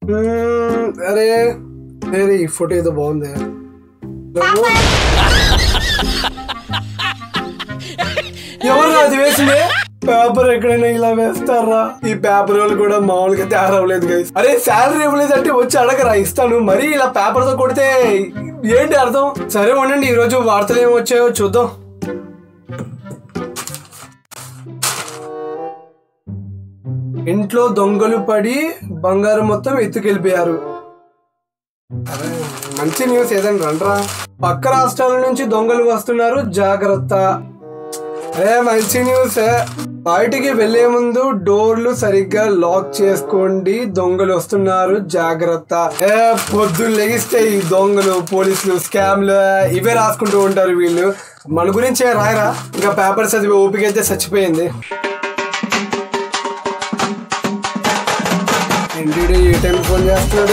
మ్మ్, అరే అరే ఈ ఫోటో ఏదో బాగుంది నువ్వు ఎవరు అది వేసింది పేపర్ ఎక్కడైనా ఇలా వేస్తారా ఈ పేపర్ వాళ్ళు కూడా మామూలుగా తయారవ్వలేదు గైస్ అరే శాలరీ ఇవ్వలేదు అంటే వచ్చి అడగరా ఇస్తాను మరి ఇలా పేపర్ తో కొడితే ఏంటి అర్థం సరే ఉండండి ఈ రోజు వార్తలు ఏమి వచ్చాయో చూద్దాం ఇంట్లో దొంగలు పడి బంగారం మొత్తం ఎత్తుకెళ్ళిపోయారు అరే, మంచి న్యూస్ ఏదండి రండ్రా పక్క రాష్ట్రాల నుంచి దొంగలు వస్తున్నారు జాగ్రత్త ఏ మంచి న్యూస్ బయటికి వెళ్లే ముందు డోర్లు సరిగ్గా లాక్ చేసుకోండి దొంగలు వస్తున్నారు జాగ్రత్త ఏ పొద్దున్న లెగిస్తే ఈ దొంగలు పోలీసులు స్కామ్లు ఇవే రాసుకుంటూ ఉంటారు వీళ్ళు మన గురించే రాయరా ఇంకా పేపర్ చదివి ఓపిక అయితే చచ్చిపోయింది ఏంటి ఏ టైం ఫోన్ చేస్తున్నాడు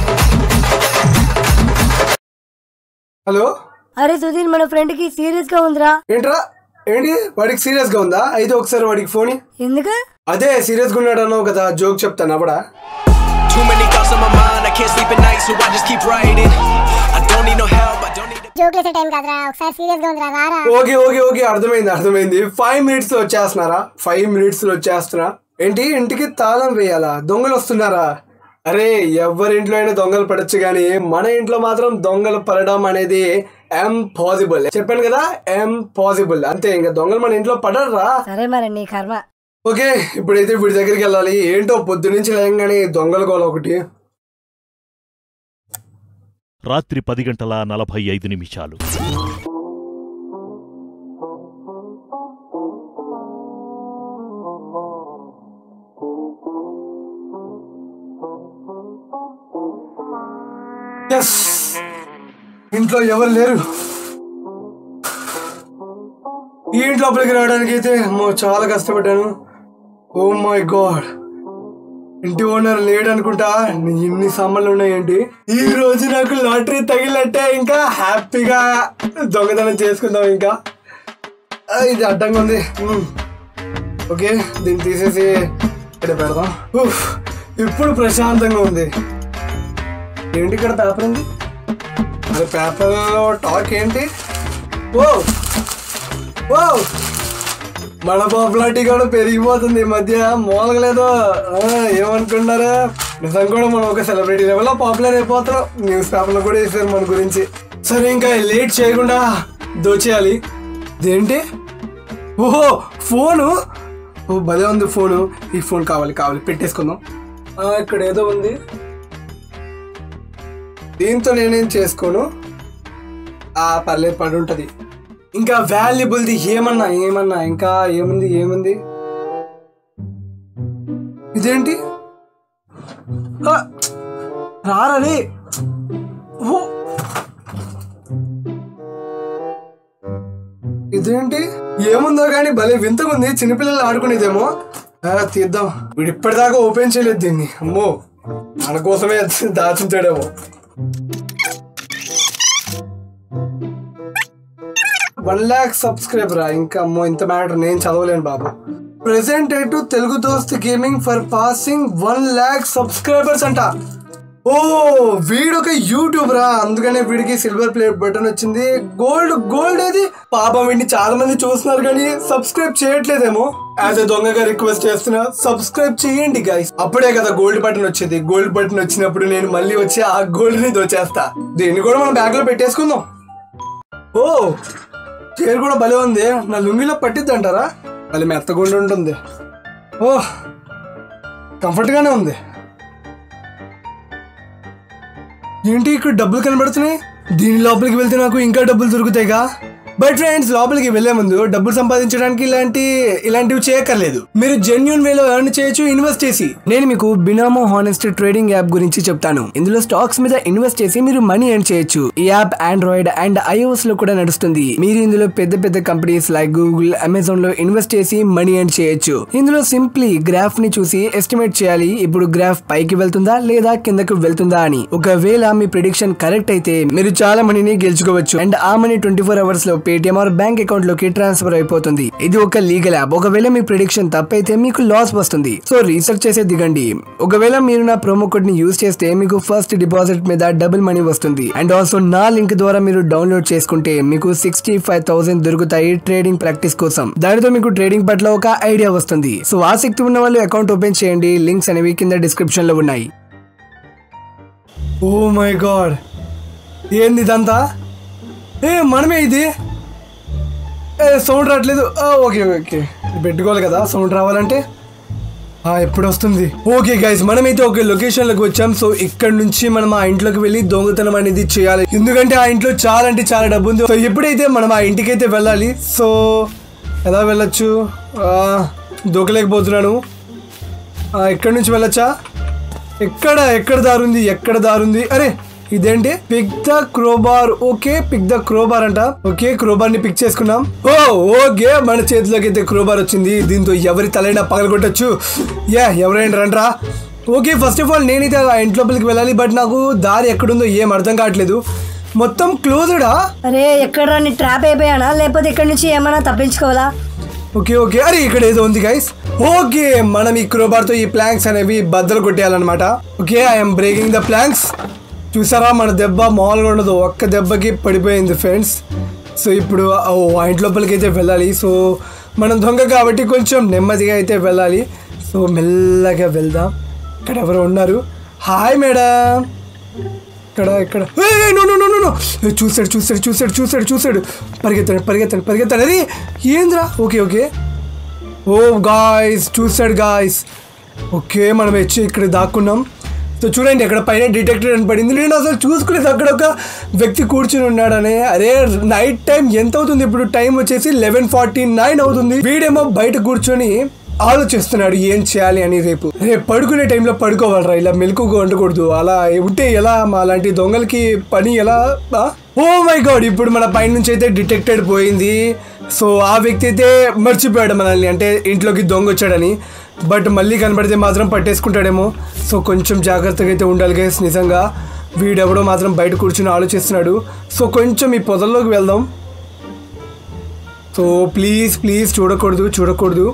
హలో అరే సుధీర్ మన ఫ్రెండ్ కి సీరియస్ గా ఉందిరా ఏంట్రా ఏంటి వాడికి సీరియస్ గా ఉందా అయితే ఒకసారి వాడికి ఫోన్ ఇ- ఎందుకు అదే సీరియస్ గా ఉన్నాడు అన్నావు కదా జోక్ చెప్తాను అప్పుడా Too many thoughts on my mind, I can't sleep at night, so I just keep writing. I don't need no help, I don't need a joke వేసే టైం కాదురా ఒకసారి సీరియస్ గా ఉందిరా రారా ఓకే ఓకే ఓకే అర్థమైంది అర్థమైంది five minutes లో వచ్చేస్తున్నారా five minutes లో వచ్చేస్తున్నా ఏంటి ఇంటికి తాళం వేయాలా దొంగలు వస్తున్నారా అరే ఎవరింట్లో అయినా దొంగలు పడచ్చు కానీ మన ఇంట్లో మాత్రం దొంగలు పడడం అనేది ఎంపాసిబుల్ చెప్పాను కదా ఎంపాసిబుల్ అంతే ఇంకా దొంగలు మన ఇంట్లో పడరా సరే మరి నీ కర్మ ఓకే ఇప్పుడైతే వీడి దగ్గరికి వెళ్ళాలి ఏంటో పొద్దు నుంచి లేయంగానే దొంగల గోల ఒకటి రాత్రి పది గంటల నలభై ఐదు నిమిషాలు ఎస్ ఇంట్లో ఎవరు లేరు ఈ ఇంటి లోపలికి రావడానికి అయితే అమ్మో చాలా కష్టపడ్డాను ఓ మై గాడ్ ఇంటి ఓనర్ లేడు అనుకుంటా ఇన్ని సామాన్లు ఉన్నాయేంటి ఈ రోజు నాకు లాటరీ తగిలినట్టే ఇంకా హ్యాపీగా దొంగతనం చేసుకుందాం ఇంకా ఆ, ఇది అడ్డంగా ఉంది మ్మ్. ఓకే దీన్ని తీసేసి ఇక్కడ పెడదాం ఉఫ్, ఇప్పుడు ప్రశాంతంగా ఉంది ఏంటి ఇక్కడ పేపర్ ఉంది అరే పేపర్లో టాక్ ఏంటి ఓ ఓ మన పాపులారిటీ కూడా పెరిగిపోతుంది ఈ మధ్య మూలగలేదు ఆ, ఏమనుకున్నారా నిజం కూడా మనం ఒక సెలబ్రిటీ లెవెల్లో పాపులర్ అయిపోతున్నాం న్యూస్ పేపర్లో కూడా వేసారు మన గురించి సరే ఇంకా లేట్ చేయకుండా దోచేయాలి ఇదేంటి ఓహో ఫోను ఓ భలే ఉంది ఫోను ఈ ఫోన్ కావాలి కావాలి పెట్టేసుకుందాం ఆ, ఇక్కడ ఏదో ఉంది దీంతో నేనేం చేసుకోను ఆ పర్లేదు పడి ఉంటది ఇంకా వాల్యుబుల్ది ఏమన్నా ఏమన్నా ఇంకా ఏముంది ఏముంది ఇదేంటి ఆ, రారా రే ఓ. ఇదేంటి ఏముందో కానీ భలే వింతకుంది చిన్నపిల్లలు ఆడుకునేదేమో ఆ, తీద్దాం వీడు ఇప్పటిదాకా ఓపెన్ చేయలేదు దీన్ని అమ్మో మన కోసమే దాచుంటాడేమో వన్ ల్యాక్ సబ్స్క్రైబర్ ఇంకా అమ్మో ఇంత మ్యాటర్ నేను చదవలేను బాబు present to Telugu Dost gaming for passing one lakh subscribers అంట ఓ వీడొక యూట్యూబ్ రా అందుకనే వీడికి సిల్వర్ ప్లేట్ బటన్ వచ్చింది గోల్డ్ గోల్డ్ ఏది పాపం వీడిని చాలా మంది చూస్తున్నారు కానీ సబ్స్క్రైబ్ చేయట్లేదేమో యాజ్ ఎ దొంగగా రిక్వెస్ట్ చేస్తున్నా సబ్స్క్రైబ్ చేయండి గైస్ అప్పుడే కదా గోల్డ్ బటన్ వచ్చేది గోల్డ్ బటన్ వచ్చినప్పుడు నేను మళ్ళీ వచ్చి ఆ గోల్డ్ ని దోచేస్తా దీన్ని కూడా మనం బ్యాగ్ లో పెట్టేసుకుందాం ఓ చీర కూడా భలే ఉంది నా లుంగిలో పట్టిద్ది అంటారా భలే మెత్తగుండి ఉంటుంది ఓ కంఫర్ట్ గానే ఉంది ఏంటి ఇక్కడ డబ్బులు కనబడుతున్నాయి దీని లోపలికి వెళ్తే నాకు ఇంకా డబ్బులు దొరుకుతాయిగా బట్ ఫ్రెండ్స్ లోపలికి వెళ్లే ముందు డబ్బులు సంపాదించడానికి ఇలాంటి ఇలాంటివి చేయక్కర్లేదు మీరు జెన్యున్ వేలో ఎర్న్ చేయొచ్చు ఇన్వెస్ట్ చేసి నేను మీకు బినామో హానెస్ట్ ట్రేడింగ్ యాప్ గురించి చెప్తాను ఇందులో స్టాక్స్ మీద ఇన్వెస్ట్ చేసి మీరు మనీ ఎర్న్ చేయొచ్చు ఈ యాప్ ఆండ్రాయిడ్ అండ్ ఐఓఎస్ లో కూడా నడుస్తుంది మీరు ఇందులో పెద్ద పెద్ద కంపెనీస్ లైక్ గూగుల్ అమెజాన్ లో ఇన్వెస్ట్ చేసి మనీ ఎర్న్ చేయొచ్చు ఇందులో సింప్లీ గ్రాఫ్ ని చూసి ఎస్టిమేట్ చేయాలి ఇప్పుడు గ్రాఫ్ పైకి వెళ్తుందా లేదా కిందకు వెళ్తుందా అని ఒకవేళ మీ ప్రిడిక్షన్ కరెక్ట్ అయితే మీరు చాలా మనీని గెలుచుకోవచ్చు అండ్ ఆ మనీ ట్వంటీ ఫోర్ అవర్స్ లో పేటిఎం ఆర్ బ్యాంక్ అకౌంట్ లోకి ట్రాన్స్ఫర్ అయిపోతుంది ఇది ఒక లీగల్ యాప్ ఒకవేళ మీ ప్రిడిక్షన్ తప్పైతే మీకు లాస్ వస్తుంది సో రీసెర్చ్ చేసే దిగండి ఒకవేళ మీరు నా ప్రోమో కోడ్ ని యూస్ చేస్తే మీకు ఫస్ట్ డిపాజిట్ మీద డబుల్ మనీ వస్తుంది అండ్ ఆల్సో నా లింక్ ద్వారా మీరు డౌన్లోడ్ చేసుకుంటే మీకు సిక్స్టీ ఫైవ్ థౌసండ్ దొరుకుతాయి ట్రేడింగ్ ప్రాక్టీస్ కోసం దానితో మీకు ట్రేడింగ్ పట్ల ఒక ఐడియా వస్తుంది సో ఆసక్తి ఉన్న వాళ్ళు అకౌంట్ ఓపెన్ చేయండి లింక్స్ అనేవి కింద డిస్క్రిప్షన్ లో ఉన్నాయి ఓ మై గాడ్ ఏంది ఇదంతా ఏ మనమే ఇది ఏ సౌండ్ రావట్లేదు ఆ, ఓకే ఓకే పెట్టుకోవాలి కదా సౌండ్ రావాలంటే ఆ, ఎప్పుడు వస్తుంది ఓకే గైస్ మనమైతే ఒక లొకేషన్ లోకి వచ్చాం సో ఇక్కడ నుంచి మనం ఆ ఇంట్లోకి వెళ్ళి దొంగతనం అనేది చేయాలి ఎందుకంటే ఆ ఇంట్లో చాలా అంటే చాలా డబ్బు ఉంది సో ఎప్పుడైతే మనం ఆ ఇంటికి అయితే వెళ్ళాలి సో ఎలా వెళ్ళొచ్చు ఆ, దూకలేకపోతున్నాను ఆ, ఎక్కడి నుంచి వెళ్ళొచ్చా ఎక్కడ ఎక్కడ దారుంది ఎక్కడ దారుంది అరే ఇదేంటి pick the crowbar okay pick the crowbar అంట ఓకే క్రోబార్ ని పిక్ చేసుకున్నాం ఓ ఓకే మన చేతిలోకి అయితే క్రోబార్ వచ్చింది దీంతో ఎవరి తలైనా పగలగొట్టచ్చు యా ఎవరైనా రండ్రా ఓకే ఫస్ట్ ఆఫ్ ఆల్ నేనైతే ఆ ఇంటి లోపలికి వెళ్ళాలి బట్ నాకు దారి ఎక్కడుందో ఏం అర్థం కావట్లేదు మొత్తం క్లోజ్డా అరే ఎక్కడ నీ ట్రాప్ అయిపోయానా లేకపోతే ఇక్కడ నుంచి ఏమైనా తప్పించుకోవాలా ఓకే ఓకే అరే ఇక్కడ ఏదో ఉంది గైస్ ఓకే మనం ఈ క్రోబార్ తో ఈ ప్లాంక్స్ అనేవి బద్దలు కొట్టేయాలన్నమాట okay I'm breaking the planks చూసారా మన దెబ్బ మామూలుగా ఉండదు ఒక్క దెబ్బకి పడిపోయింది ఫ్రెండ్స్ సో ఇప్పుడు ఓ, ఆ ఇంటి లోపలికి అయితే వెళ్ళాలి సో మనం దొంగ కాబట్టి కొంచెం నెమ్మదిగా అయితే వెళ్ళాలి సో మెల్లగా వెళ్దాం ఇక్కడ ఎవరు ఉన్నారు హాయ్ మేడం ఇక్కడ ఇక్కడ ఏయ్, no no no no no ఏ, చూసాడు చూసాడు చూసాడు చూసాడు చూసాడు పరిగెత్తాడు పరిగెత్తాడు పరిగెత్తాడు అరే ఏంద్రా ఓకే ఓకే ఓ గాయస్ చూసాడు గాయస్ ఓకే మనం వచ్చి ఇక్కడ దాక్కున్నాం సో చూడండి అక్కడ పైన డిటెక్టెడ్ అని పడింది నేను అసలు చూసుకోలేదు అక్కడ ఒక వ్యక్తి కూర్చుని ఉన్నాడని అరే నైట్ టైం ఎంత అవుతుంది ఇప్పుడు టైం వచ్చేసి లెవెన్ ఫార్టీ నైన్ అవుతుంది వీడేమో బయట కూర్చొని ఆలోచిస్తున్నాడు ఏం చేయాలి అని రేపు రేపు పడుకునే టైంలో పడుకోవాలరా ఇలా మెలకుగా ఉండకూడదు అలా ఉంటే ఎలా మా లాంటి దొంగలకి పని ఎలా ఓ మై గాడ్ ఇప్పుడు మన పైన నుంచి అయితే డిటెక్టెడ్ పోయింది సో ఆ వ్యక్తి అయితే మర్చిపోయాడు మనల్ని అంటే ఇంట్లోకి దొంగ వచ్చాడని బట్ మళ్ళీ కనబడితే మాత్రం పట్టేసుకుంటాడేమో సో కొంచెం జాగ్రత్తగా అయితే ఉండాలి గైస్ నిజంగా వీడెవడో మాత్రం బయట కూర్చుని ఆలోచిస్తున్నాడు సో కొంచెం ఈ పొదల్లోకి వెళ్దాం సో ప్లీజ్ ప్లీజ్ చూడకూడదు చూడకూడదు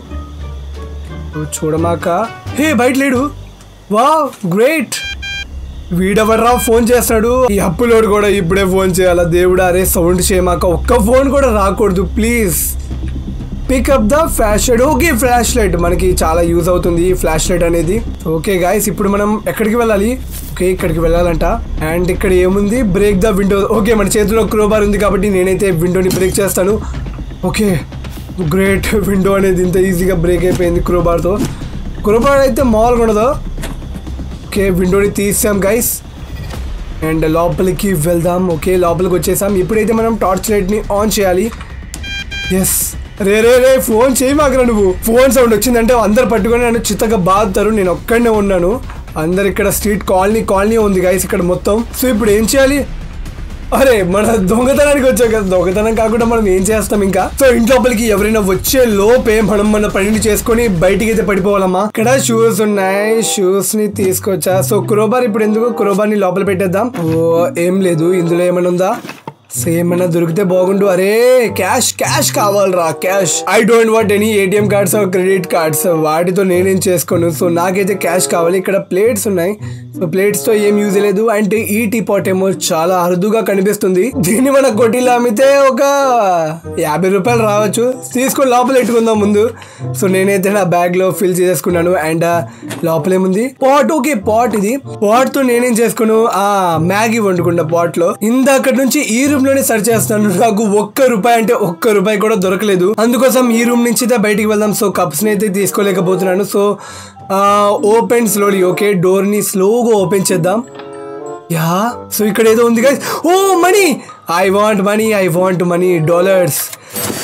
ఓ, చూడమాక హే బయట లేడు వా గ్రేట్ వీడెవర్రా ఫోన్ చేస్తాడు ఈ అప్పులోడు కూడా ఇప్పుడే ఫోన్ చేయాలా దేవుడా అరే సౌండ్ చేయమాక ఒక్క ఫోన్ కూడా రాకూడదు please pick up the flash light okay flash light మనకి చాలా యూజ్ అవుతుంది ఈ ఫ్లాష్ లైట్ అనేది ఓకే గాయస్ ఇప్పుడు మనం ఎక్కడికి వెళ్ళాలి ఓకే ఇక్కడికి వెళ్ళాలంట అండ్ ఇక్కడ ఏముంది బ్రేక్ ద విండో ఓకే మన చేతిలో క్రోబార్ ఉంది కాబట్టి నేనైతే విండోని బ్రేక్ చేస్తాను ఓకే గ్రేట్ విండో అనేది ఇంత ఈజీగా బ్రేక్ అయిపోయింది క్రోబార్తో క్రోబార్ అయితే మామూలుగా ఉండదు ఓకే విండోని తీసాం గైస్ అండ్ లోపలికి వెళ్దాం ఓకే లోపలికి వచ్చేసాం ఇప్పుడైతే మనం టార్చ్ లైట్ని ఆన్ చేయాలి ఎస్ రే రే రే ఫోన్ చేయి మాకురా నువ్వు ఫోన్ సౌండ్ వచ్చిందంటే అందరు పట్టుకొని నన్ను చిత్తగా బాధతారు నేను ఒక్కడనే ఉన్నాను అందరు ఇక్కడ స్ట్రీట్ కాలనీ కాలనీ ఉంది గైస్ ఇక్కడ మొత్తం సో ఇప్పుడు ఏం చేయాలి అరే మన దొంగతనానికి వచ్చాం కదా దొంగతనం కాకుండా మనం ఏం చేస్తాం ఇంకా సో ఇంట్లోపలికి ఎవరైనా వచ్చే లోపే మనం మన పనిని చేసుకొని బయటికి అయితే పడిపోవాలమ్మా ఇక్కడ షూస్ ఉన్నాయి షూస్ ని తీసుకొచ్చా సో క్రోబార్ ఇప్పుడు ఎందుకు క్రోబార్ ని లోపల పెట్టేద్దాం ఓ ఏం లేదు ఇందులో ఏమైనా ఉందా సేమ్ ఏమైనా దొరికితే బాగుండు అరే క్యాష్ క్యాష్ కావాలరా cash I don't want any ATM cards credit cards వాటితో నేనేం చేసుకోను సో నాకైతే క్యాష్ కావాలి ఇక్కడ ప్లేట్స్ ఉన్నాయి సో ప్లేట్స్ తో ఏం యూజ్ లేదు అండ్ ఈ టీ పాట్ ఏమో చాలా అరుదుగా కనిపిస్తుంది దీన్ని మన కొట్టిలో అమ్మితే ఒక యాభై రూపాయలు రావచ్చు తీసుకొని లోపల పెట్టుకుందాం ముందు సో నేనైతే నా బ్యాగ్ లో ఫిల్ చేసుకున్నాను అండ్ లోపల ఏముంది పాట్ ఓకే పాట్ ఇది పాట్ తో నేనేం చేసుకున్నాను ఆ మ్యాగీ వండుకున్న పాట్ లో ఇందాక నుంచి ఈ రూమ్ లోనే సర్చ్ చేస్తున్నాను నాకు ఒక్క రూపాయి అంటే ఒక్క రూపాయి కూడా దొరకలేదు అందుకోసం ఈ రూమ్ నుంచి అయితే బయటికి వెళ్దాం సో కప్స్ ని అయితే తీసుకోలేకపోతున్నాను so open slowly okay door ని స్లోగా ఓపెన్ చేద్దాం యా సో ఇక్కడ ఏదో ఉంది guys oh money I want money I want money dollars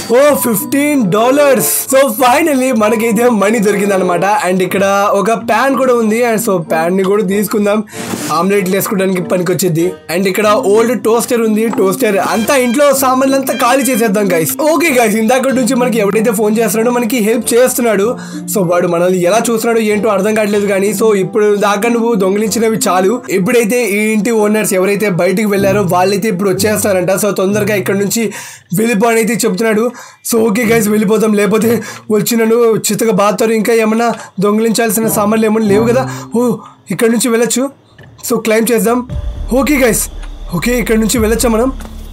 oh fifteen dollars so finally మనకైతే మనీ దొరికింది అనమాట అండ్ ఇక్కడ ఒక ప్యాన్ కూడా ఉంది అండ్ సో ప్యాన్ ని కూడా తీసుకుందాం ఆమ్లెట్లు వేసుకోవడానికి పనికి వచ్చింది అండ్ ఇక్కడ ఓల్డ్ టోస్టర్ ఉంది టోస్టర్ అంతా ఇంట్లో సామాన్లు అంతా ఖాళీ చేసేద్దాం గైస్ ఓకే గైస్ ఇందాక నుంచి మనకి ఎవడైతే ఫోన్ చేస్తున్నాడో మనకి హెల్ప్ చేస్తున్నాడు సో వాడు మనల్ని ఎలా చూస్తున్నాడో ఏంటో అర్థం కావట్లేదు కానీ సో ఇప్పుడు దాకా నువ్వు దొంగిలించినవి చాలు ఇప్పుడైతే ఈ ఇంటి ఓనర్స్ ఎవరైతే బయటికి వెళ్ళారో వాళ్ళైతే ఇప్పుడు వచ్చేస్తారంట సో తొందరగా ఇక్కడ నుంచి వెళ్ళిపో అని అయితే చెప్తున్నాడు సో ఓకే గైస్ వెళ్ళిపోతాం లేకపోతే వచ్చి నన్ను చిత్తగా బాతారు ఇంకా ఏమన్నా దొంగిలించాల్సిన సామాన్లు ఏమన్నా లేవు కదా ఓ ఇక్కడ నుంచి వెళ్ళొచ్చు సో క్లైమ్ చేద్దాం ఓకే గైస్ ఓకే ఇక్కడ నుంచి వెళ్ళొచ్చా మనం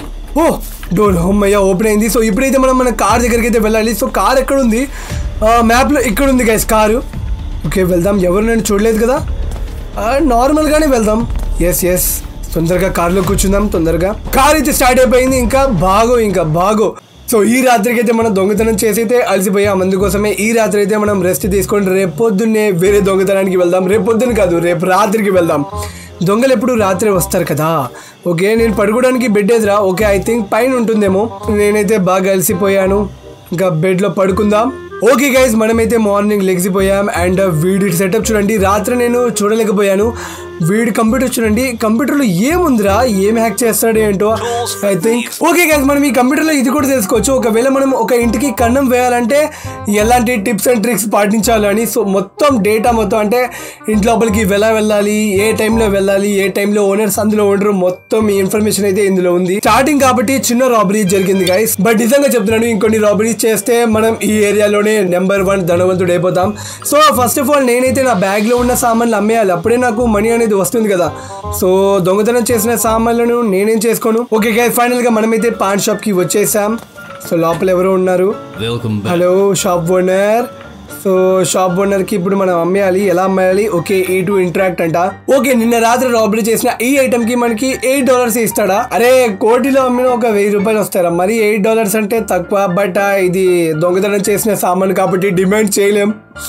ఓ డోర్ అమ్మయ్య ఓపెన్ అయింది సో ఇప్పుడైతే మనం మన కార్ దగ్గరికి అయితే వెళ్ళాలి సో కార్ ఎక్కడ ఉంది మ్యాప్లో ఇక్కడ ఉంది గైస్ కారు ఓకే వెళ్దాం ఎవరు నేను చూడలేదు కదా ఆ, నార్మల్గానే వెళ్దాం ఎస్ ఎస్ తొందరగా కార్లో కూర్చుందాం తొందరగా కార్ అయితే స్టార్ట్ అయిపోయింది ఇంకా బాగో ఇంకా బాగో సో ఈ రాత్రికి అయితే మనం దొంగతనం చేసి అయితే అలసిపోయాం అందుకోసమే ఈ రాత్రి అయితే మనం రెస్ట్ తీసుకొని రేపు పొద్దున్నే వేరే దొంగతనానికి వెళ్దాం రేపు పొద్దున్న కాదు రేపు రాత్రికి వెళ్దాం దొంగలు ఎప్పుడు రాత్రి వస్తారు కదా ఓకే నేను పడుకోవడానికి బెడ్ ఎదురా ఓకే ఐ థింక్ పైన ఉంటుందేమో నేనైతే బాగా అలసిపోయాను ఇంకా బెడ్లో పడుకుందాం ఓకే గైజ్ మనమైతే మార్నింగ్ లెగ్సిపోయాం అండ్ వీడి సెటప్ చూడండి రాత్రి నేను చూడలేకపోయాను వీడి కంప్యూటర్ చూడండి కంప్యూటర్లో ఏముందిరా ఏం హ్యాక్ చేస్తాడు ఏంటో ఐ థింక్ ఓకే గైజ్ మనం ఈ కంప్యూటర్లో ఇది కూడా తెలుసుకోవచ్చు ఒకవేళ మనం ఒక ఇంటికి కన్నం వేయాలంటే ఎలాంటి టిప్స్ అండ్ ట్రిక్స్ పాటించాలని సో మొత్తం డేటా మొత్తం అంటే ఇంటి లోపలికి ఎలా వెళ్ళాలి ఏ టైంలో వెళ్ళాలి ఏ టైంలో ఓనర్స్ అందులో ఉండరు మొత్తం ఈ ఇన్ఫర్మేషన్ అయితే ఇందులో ఉంది స్టార్టింగ్ కాబట్టి చిన్న రాబరీ జరిగింది గైస్ బట్ నిజంగా చెప్తున్నాను ఇంకొన్ని రాబరీస్ చేస్తే మనం ఈ ఏరియాలోనే నెంబర్ వన్ ధనవంతుడు అయిపోతాం సో ఫస్ట్ ఆఫ్ ఆల్ నేనైతే నా బ్యాగ్ లో ఉన్న సామాన్లు అమ్మేయాలి అప్పుడే నాకు మనీ అనేది వస్తుంది కదా సో దొంగతనం చేసిన సామాన్లను నేనేం చేసుకోను ఓకే గైస్ ఫైనల్ గా మనమైతే పాన్ షాప్ కి వచ్చేసాం సో లోపల ఎవరో ఉన్నారు welcome hello shop owner so shop owner కి ఇప్పుడు మనం అమ్మేయాలి ఎలా అమ్మేయాలి ఓకే ఈ టు ఇంటరాక్ట్ అంట ఓకే నిన్న రాత్రి రాబరీ చేసిన ఈ ఐటమ్ కి మనకి ఎయిట్ డాలర్స్ ఇస్తాడా అరే కోటిలో అమ్మిన ఒక వెయ్యి రూపాయలు వస్తారా మరి ఎయిట్ డాలర్స్ అంటే తక్కువ బట్ ఇది దొంగతనం చేసిన సామాన్ కాబట్టి డిమాండ్ చేయలేం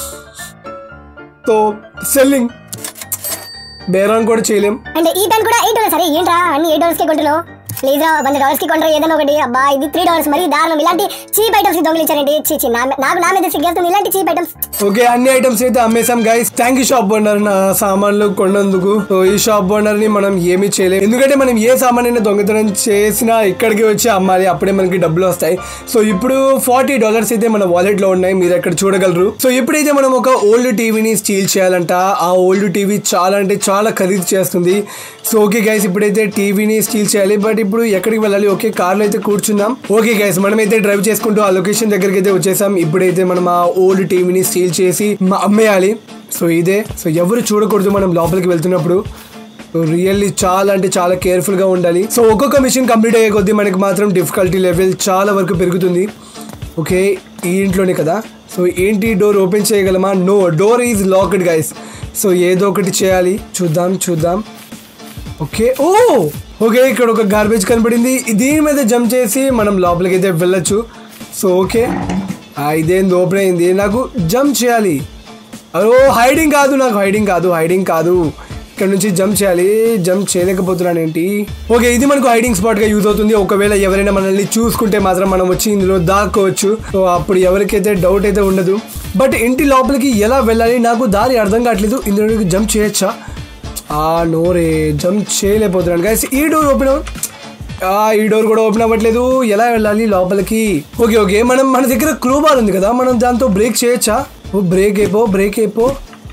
సో సెల్లింగ్ బేరం కూడా చేయలేం అంటే ఈ పెన్ కూడా ఎయిట్ డాలర్స్ అరే ఏంట్రా అన్ని ఎయిట్ డాలర్స్ కి కొంటున్నావు ప్లీజ్ రా వంద డాలర్స్ కి కొంటారు ఏదైనా ఒకటి అబ్బా ఇది త్రీ డాలర్స్ మరి దారుణం ఇలాంటి చీప్ ఐటమ్స్ దొంగిలించారండి చీ చీ నా- నాకు నా మీద సిగ్గేస్తుంది ఇలాంటి చీప్ ఐటమ్స్ ఓకే అన్ని ఐటమ్స్ అయితే అమ్మేసాం guys thank you shop owner నా సామాన్లు కొన్నందుకు సో ఈ షాప్ ఓనర్ ని మనం ఏమీ చేయలేం ఎందుకంటే మనం ఏ సామాన్ అయినా దొంగతనం చేసినా ఇక్కడికి వచ్చి అమ్మాలి అప్పుడే మనకి డబ్బులు వస్తాయి సో ఇప్పుడు ఫార్టీ డాలర్స్ అయితే మన వాలెట్ లో ఉన్నాయి మీరు అక్కడ చూడగలరు సో ఇప్పుడైతే మనం ఒక ఓల్డ్ టీవీని స్టీల్ చేయాలంట ఆ ఓల్డ్ టీవీ చాలా అంటే చాలా ఖరీదు చేస్తుంది సో ఓకే గైస్ ఇప్పుడైతే టీవీని స్టీల్ చేయాలి బట్ ఇప్పుడు ఎక్కడికి వెళ్ళాలి ఓకే కార్లో అయితే కూర్చుందాం ఓకే గైస్ మనమైతే డ్రైవ్ చేసుకుంటూ ఆ లొకేషన్ దగ్గరికి అయితే వచ్చేసాం ఇప్పుడైతే మనం ఆ ఓల్డ్ టీవీని స్టీల్ చేసి మ- అమ్మేయాలి సో ఇదే సో ఎవరు చూడకూడదు మనం లోపలికి వెళ్తున్నప్పుడు రియల్లీ చాలా అంటే చాలా కేర్ఫుల్గా ఉండాలి సో ఒక్కొక్క మిషన్ కంప్లీట్ అయ్యే కొద్దీ మనకి మాత్రం డిఫికల్టీ లెవెల్ చాలా వరకు పెరుగుతుంది ఓకే ఈ ఇంట్లోనే కదా సో ఏంటి డోర్ ఓపెన్ చేయగలమా no door is locked guys so ఏదో ఒకటి చేయాలి చూద్దాం చూద్దాం ఓకే ఓ ఓకే ఇక్కడ ఒక గార్బేజ్ కనపడింది దీని మీద జంప్ చేసి మనం లోపలికి అయితే వెళ్ళొచ్చు సో ఓకే ఆ, ఇదేంది ఓపెన్ అయింది నాకు జంప్ చేయాలి అయ్యో హైడింగ్ కాదు నాకు హైడింగ్ కాదు హైడింగ్ కాదు ఇక్కడ నుంచి జంప్ చేయాలి జంప్ చేయలేకపోతున్నాను ఏంటి ఓకే ఇది మనకు హైడింగ్ స్పాట్ గా యూజ్ అవుతుంది ఒకవేళ ఎవరైనా మనల్ని చూసుకుంటే మాత్రం మనం వచ్చి ఇందులో దాక్కోవచ్చు సో అప్పుడు ఎవరికైతే డౌట్ అయితే ఉండదు బట్ ఇంటి లోపలికి ఎలా వెళ్ళాలి నాకు దారి అర్థం కావట్లేదు ఇందులో జంప్ చేయొచ్చా ఆ నోరే జంప్ చేయలేకపోతున్నాను గైస్ ఈ డోర్ ఓపెన్ ఆ ఈ డోర్ కూడా ఓపెన్ అవ్వట్లేదు ఎలా వెళ్ళాలి లోపలికి ఓకే ఓకే మనం మన దగ్గర క్రూ బార్ ఉంది కదా మనం దాంతో బ్రేక్ చేయొచ్చా ఓ బ్రేక్ అయిపో బ్రేక్ అయిపో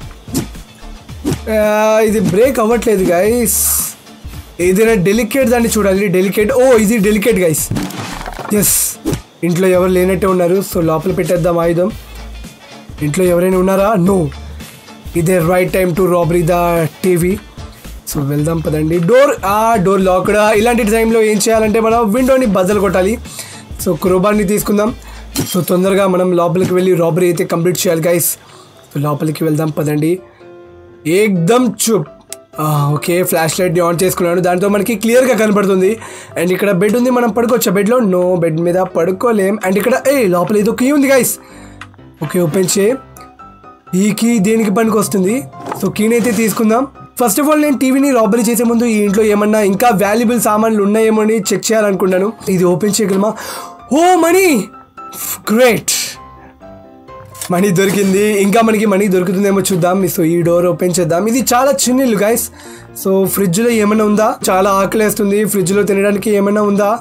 ఆ, ఇది బ్రేక్ అవ్వట్లేదు గైస్ ఏదైనా డెలికేట్ దాన్ని చూడాలి డెలికేట్ ఓ ఇది డెలికేట్ గైస్ ఎస్ ఇంట్లో ఎవరు లేనట్టే ఉన్నారు సో లోపల పెట్టేద్దాం ఆయుధం ఇంట్లో ఎవరైనా ఉన్నారా నో ఇదే right time to robbery the TV so వెళ్దాం పదండి డోర్ ఆ డోర్ లాక్డ్ ఇలాంటి టైంలో ఏం చేయాలంటే మనం విండోని బద్దలు కొట్టాలి సో క్రోబార్ని తీసుకుందాం సో తొందరగా మనం లోపలికి వెళ్ళి రాబరీ అయితే కంప్లీట్ చేయాలి గైస్ సో లోపలికి వెళ్దాం పదండి ఏకదమ్ చూప్ ఓకే ఫ్లాష్ లైట్ని ఆన్ చేసుకున్నాను దాంతో మనకి క్లియర్గా కనపడుతుంది అండ్ ఇక్కడ బెడ్ ఉంది మనం పడుకోవచ్చా బెడ్లో నో బెడ్ మీద పడుకోలేం అండ్ ఇక్కడ ఏ లోపల ఏదో కీ ఉంది గైస్ ఓకే ఓపెన్ చేయి ఈ కీ దేనికి పనికి వస్తుంది సో కీని అయితే తీసుకుందాం ఫస్ట్ ఆఫ్ ఆల్ నేను టీవీని రాబరీ చేసే ముందు ఈ ఇంట్లో ఏమన్నా ఇంకా వాల్యుబుల్ సామాన్లు ఉన్నాయేమో అని చెక్ చేయాలనుకున్నాను ఇది ఓపెన్ చేయగలమా ఓ మనీ గ్రేట్ మనీ దొరికింది ఇంకా మనకి మనీ దొరుకుతుందేమో చూద్దాం సో ఈ డోర్ ఓపెన్ చేద్దాం ఇది చాలా చిన్న ఇల్లు గైస్ సో ఫ్రిడ్జ్లో ఏమైనా ఉందా చాలా ఆకలేస్తుంది ఫ్రిడ్జ్లో తినడానికి ఏమైనా ఉందా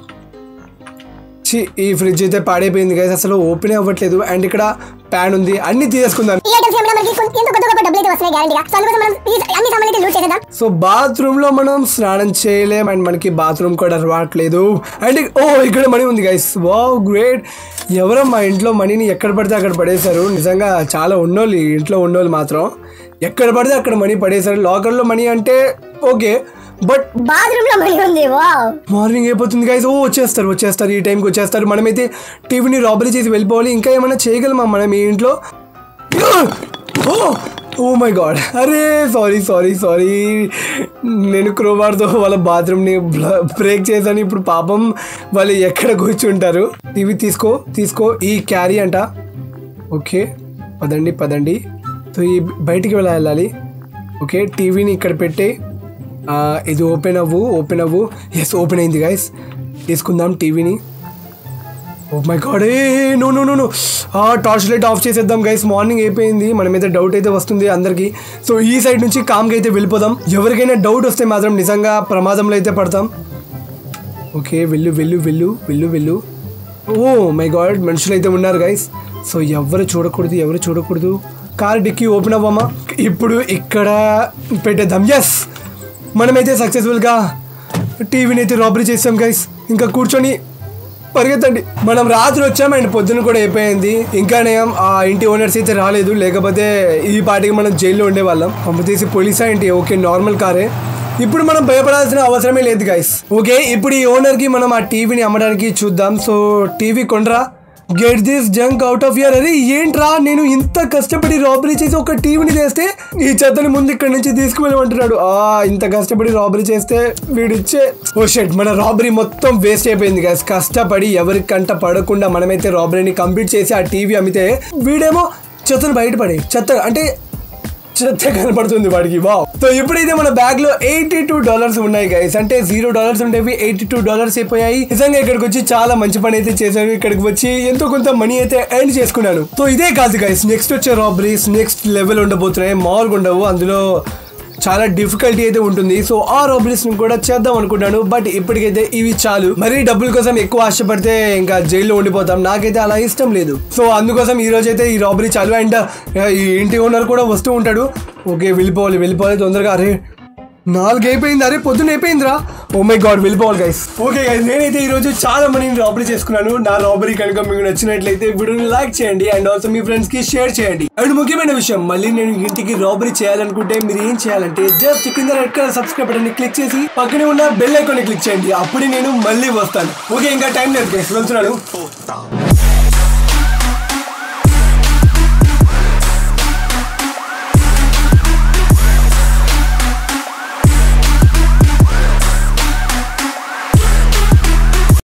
ఛీ, ఈ ఫ్రిడ్జ్ అయితే పాడైపోయింది గైస్ అసలు ఓపెన్ అవ్వట్లేదు అండ్ ఇక్కడ ప్యాన్ ఉంది అన్ని తీసేసుకుందాం ఈ ఐటమ్స్ ఏమైనా మనకి కొంత- ఎంతో కొద్ది గొప్ప డబ్బులు అయితే వస్తున్నాయి గ్యారంటీగా సో అందుకోసం మనం ఈ అన్ని సామాన్లు అయితే లూట్ చేసేద్దాం సో బాత్రూమ్ లో మనం స్నానం చేయలేం అండ్ మనకి బాత్రూమ్ కూడా రావట్లేదు అండ్ ఓ ఇక్కడ మనీ ఉంది గైస్ వావ్ గ్రేట్ ఎవరో మా ఇంట్లో మనీని ఎక్కడ పడితే అక్కడ పడేశారు నిజంగా చాలా ఉన్నోళ్ళు ఈ ఇంట్లో ఉన్నోళ్ళు మాత్రం ఎక్కడ పడితే అక్కడ మనీ పడేశారు లాకర్లో మనీ అంటే ఓకే బట్ బాత్రూమ్ లో మనీ ఉంది వావ్ మార్నింగ్ అయిపోతుంది గైస్ ఓ వచ్చేస్తారు వచ్చేస్తారు ఈ టైంకి వచ్చేస్తారు మనమైతే టీవీని రాబరీ చేసి వెళ్ళిపోవాలి ఇంకా ఏమైనా చేయగలమా మనం ఈ ఇంట్లో ఓ ఓ మై గాడ్ అరే సారీ సారీ సారీ నేను క్రోబార్తో వాళ్ళ బాత్రూమ్ని బ్రేక్ చేశాను ఇప్పుడు పాపం వాళ్ళు ఎక్కడ కూర్చుంటారు టీవీ తీసుకో తీసుకో ఈ క్యారీ అంట ఓకే పదండి పదండి సో ఈ బయటికి వెళ్ళ వెళ్ళాలి ఓకే టీవీని ఇక్కడ పెట్టి ఆ, ఇది ఓపెన్ అవ్వు ఓపెన్ అవ్వు ఎస్ ఓపెన్ అయింది గైస్ తీసుకుందాం టీవీని ఓ మై గాడ్ ఏ నో నో నో నో ఆ టార్చ్ లైట్ ఆఫ్ చేసేద్దాం గైస్ మార్నింగ్ అయిపోయింది మన మీద డౌట్ అయితే వస్తుంది అందరికి సో ఈ సైడ్ నుంచి కామ్గా అయితే వెళ్ళిపోదాం ఎవరికైనా డౌట్ వస్తే మాత్రం నిజంగా ప్రమాదంలో అయితే పడతాం ఓకే వెళ్ళు వెళ్ళు వెళ్ళు వెళ్ళు వెళ్ళు ఓ మై గాడ్ మనుషులు అయితే ఉన్నారు గైస్ సో ఎవరు చూడకూడదు ఎవరు చూడకూడదు కార్ డిక్కీ ఓపెన్ అవ్వమా ఇప్పుడు ఇక్కడ పెట్టేద్దాం ఎస్ మనమైతే సక్సెస్ఫుల్గా టీవీని అయితే రాబరీ చేసాం గైస్ ఇంకా కూర్చొని పరిగెత్తండి మనం రాత్రి వచ్చాం అండ్ పొద్దున కూడా అయిపోయింది ఇంకానే ఆ ఇంటి ఓనర్స్ అయితే రాలేదు లేకపోతే ఈ పాటికి మనం జైల్లో ఉండేవాళ్ళం పంపు తీసి పోలీసా ఏంటి ఓకే నార్మల్ కారే ఇప్పుడు మనం భయపడాల్సిన అవసరమే లేదు గైస్ ఓకే ఇప్పుడు ఈ ఓనర్ కి మనం ఆ టీవీని అమ్మడానికి చూద్దాం సో టీవీ కొనరా get this junk out of here అరే ఏంట్రా నేను ఇంత కష్టపడి రాబరీ చేసి ఒక టీవీని చేస్తే ఈ చెత్తని ముందు ఇక్కడ నుంచి తీసుకువెళ్ళమంటున్నాడు ఆ ఇంత కష్టపడి రాబరీ చేస్తే వీడిచ్చే ఓ షెట్ మన రాబరీ మొత్తం వేస్ట్ అయిపోయింది గైస్ కష్టపడి ఎవరి కంట పడకుండా మనమైతే రాబరీని కంప్లీట్ చేసి ఆ టీవీ అమ్మితే వీడేమో చెత్తను బయటపడే చెత్త అంటే చెత్త కనపడుతుంది వాడికి వావ్ సో ఇప్పుడైతే మన బ్యాగ్ లో ఎయిటీ టూ డాలర్స్ ఉన్నాయి గైస్ అంటే జీరో డాలర్స్ ఉండేవి ఎయిటీ టూ డాలర్స్ అయిపోయాయి నిజంగా ఇక్కడికి వచ్చి చాలా మంచి పని అయితే చేశాను ఇక్కడికి వచ్చి ఎంతో కొంత మనీ అయితే ఎర్న్ చేసుకున్నాను సో ఇదే కాదు గైస్ నెక్స్ట్ వచ్చే రాబరీస్ నెక్స్ట్ లెవెల్ ఉండబోతున్నాయి మామూలుగా ఉండవు అందులో చాలా డిఫికల్టీ అయితే ఉంటుంది సో ఆ రాబరీస్ ని కూడా చేద్దాం అనుకున్నాను బట్ ఇప్పటికైతే ఇవి చాలు మరీ డబ్బుల కోసం ఎక్కువ ఆశపడితే ఇంకా జైల్లో ఉండిపోతాం నాకైతే అలా ఇష్టం లేదు సో అందుకోసం ఈ రోజు అయితే ఈ రాబరీ చాలు అండ్ ఈ ఇంటి ఓనర్ కూడా వస్తూ ఉంటాడు ఓకే వెళ్ళిపోవాలి వెళ్ళిపోవాలి తొందరగా అరే నాలుగు అయిపోయింది అరే పొద్దున్న అయిపోయిందిరా ఓ మై గాడ్ వెళ్ళిపోవాలి గైస్ ఓకే గైస్ నేనైతే ఈ రోజు చాలా మనీని రాబరీ చేసుకున్నాను నా రాబరీ కనుక మీకు నచ్చినట్లయితే వీడియోని లైక్ చేయండి అండ్ ఆల్సో మీ ఫ్రెండ్స్ కి షేర్ చేయండి అండ్ ముఖ్యమైన విషయం మళ్ళీ నేను ఇంటికి రాబరీ చేయాలనుకుంటే మీరు ఏం చేయాలంటే జస్ట్ కింద red colour subscribe button click చేసి పక్కనే ఉన్న బెల్ ఐకాన్ క్లిక్ చేయండి అప్పుడే నేను మళ్ళీ వస్తాను ఓకే ఇంకా టైం లేదు గైస్ వెళ్తున్నాను